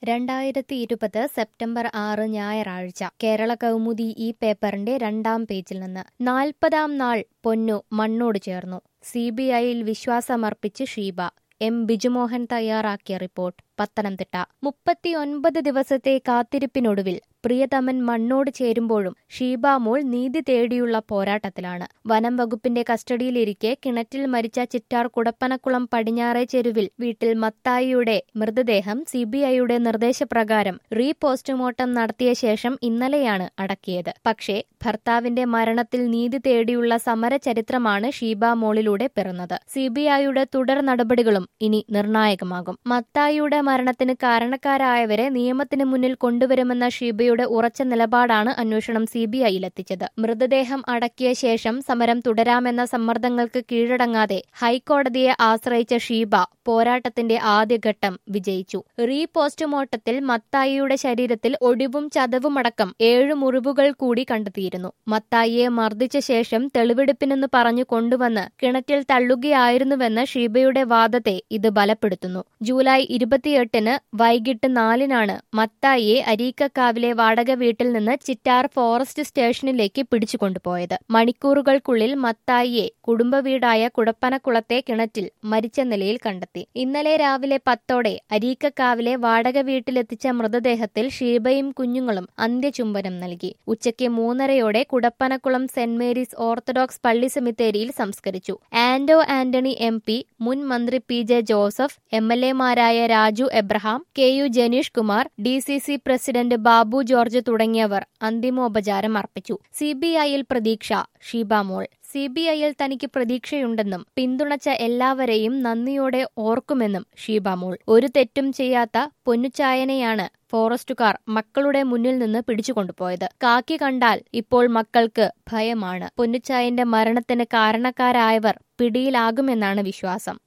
രണ്ടായിരത്തി ഇരുപത് സെപ്റ്റംബർ ആറ് ഞായറാഴ്ച കേരള കൗമുദി ഈ പേപ്പറിന്റെ രണ്ടാം പേജിൽ നിന്ന് നാൽപ്പതാം നാൾ പൊന്നു മണ്ണോട് ചേർന്നു സി ബി ഐയിൽ വിശ്വാസമർപ്പിച്ച് ഷീബ എം ബിജുമോഹൻ തയ്യാറാക്കിയ റിപ്പോർട്ട് പത്തനംതിട്ട മുപ്പത്തിയൊൻപത് ദിവസത്തെ കാത്തിരിപ്പിനൊടുവിൽ പ്രിയതമൻ മണ്ണോട് ചേരുമ്പോഴും ഷീബാമോൾ നീതി തേടിയുള്ള പോരാട്ടത്തിലാണ് വനം വകുപ്പിന്റെ കസ്റ്റഡിയിലിരിക്കെ കിണറ്റിൽ മരിച്ച ചിറ്റാർ കുടപ്പനക്കുളം പടിഞ്ഞാറേ ചെരുവിൽ വീട്ടിൽ മത്തായിയുടെ മൃതദേഹം സിബിഐയുടെ നിർദ്ദേശപ്രകാരം റീ പോസ്റ്റ്മോർട്ടം നടത്തിയ ശേഷം ഇന്നലെയാണ് അടക്കിയത് പക്ഷേ ഭർത്താവിന്റെ മരണത്തിൽ നീതി തേടിയുള്ള സമരചരിത്രമാണ് ഷീബാമോളിലൂടെ പിറന്നത് സിബിഐയുടെ തുടർ നടപടികളും ഇനി നിർണായകമാകും മത്തായിയുടെ മരണത്തിന് കാരണക്കാരായവരെ നിയമത്തിന് മുന്നിൽ കൊണ്ടുവരുമെന്ന ഷീബയുടെ ഉറച്ച നിലപാടാണ് അന്വേഷണം സിബിഐയിലെത്തിച്ചത് മൃതദേഹം അടക്കിയ ശേഷം സമരം തുടരാമെന്ന സമ്മർദ്ദങ്ങൾക്ക് കീഴടങ്ങാതെ ഹൈക്കോടതിയെ ആശ്രയിച്ച ഷീബ പോരാട്ടത്തിന്റെ ആദ്യഘട്ടം വിജയിച്ചു റീ പോസ്റ്റ്മോർട്ടത്തിൽ മത്തായിയുടെ ശരീരത്തിൽ ഒടിവും ചതവുമടക്കം ഏഴ് മുറിവുകൾ കൂടി കണ്ടെത്തിയിരുന്നു മത്തായിയെ മർദ്ദിച്ച ശേഷം തെളിവെടുപ്പിനെന്ന് പറഞ്ഞു കൊണ്ടുവന്ന് കിണറ്റിൽ തള്ളുകയായിരുന്നുവെന്ന ഷീബയുടെ വാദത്തെ ഇത് ബലപ്പെടുത്തുന്നു ജൂലൈ ഇരുപത്തിയെട്ടിന് വൈകിട്ട് നാലിനാണ് മത്തായിയെ അരീക്കക്കാവിലെ വാടക വീട്ടിൽ നിന്ന് ചിറ്റാർ ഫോറസ്റ്റ് സ്റ്റേഷനിലേക്ക് പിടിച്ചുകൊണ്ടുപോയത് മണിക്കൂറുകൾക്കുള്ളിൽ മത്തായിയെ കുടുംബ വീടായ കുടപ്പനക്കുളത്തെ കിണറ്റിൽ മരിച്ച നിലയിൽ കണ്ടെത്തി ഇന്നലെ രാവിലെ പത്തോടെ അരീക്കക്കാവിലെ വാടക വീട്ടിലെത്തിച്ച മൃതദേഹത്തിൽ ഷീബയും കുഞ്ഞുങ്ങളും അന്ത്യചുംബനം നൽകി ഉച്ചയ്ക്ക് മൂന്നരയോടെ കുടപ്പനക്കുളം സെന്റ് മേരീസ് ഓർത്തഡോക്സ് പള്ളി സെമിത്തേരിയിൽ സംസ്കരിച്ചു ആന്റോ ആന്റണി എം പി മുൻ മന്ത്രി P J Joseph M L എമാരായ Raju Abraham K U Janeesh Kumar D C C president Babu George തുടങ്ങിയവർ അന്തിമോപചാരം അർപ്പിച്ചു സിബിഐയിൽ പ്രതീക്ഷ ഷീബാമോൾ സിബിഐയിൽ തനിക്ക് പ്രതീക്ഷയുണ്ടെന്നും പിന്തുണച്ച എല്ലാവരെയും നന്ദിയോടെ ഓർക്കുമെന്നും ഷീബാമോൾ ഒരു തെറ്റും ചെയ്യാത്ത പൊന്നുച്ചായനെയാണ് ഫോറസ്റ്റുകാർ മക്കളുടെ മുന്നിൽ നിന്ന് പിടിച്ചുകൊണ്ടുപോയത് കാക്കി കണ്ടാൽ ഇപ്പോൾ മക്കൾക്ക് ഭയമാണ് പൊന്നുച്ചായന്റെ മരണത്തിന് കാരണക്കാരായവർ പിടിയിലാകുമെന്നാണ് വിശ്വാസം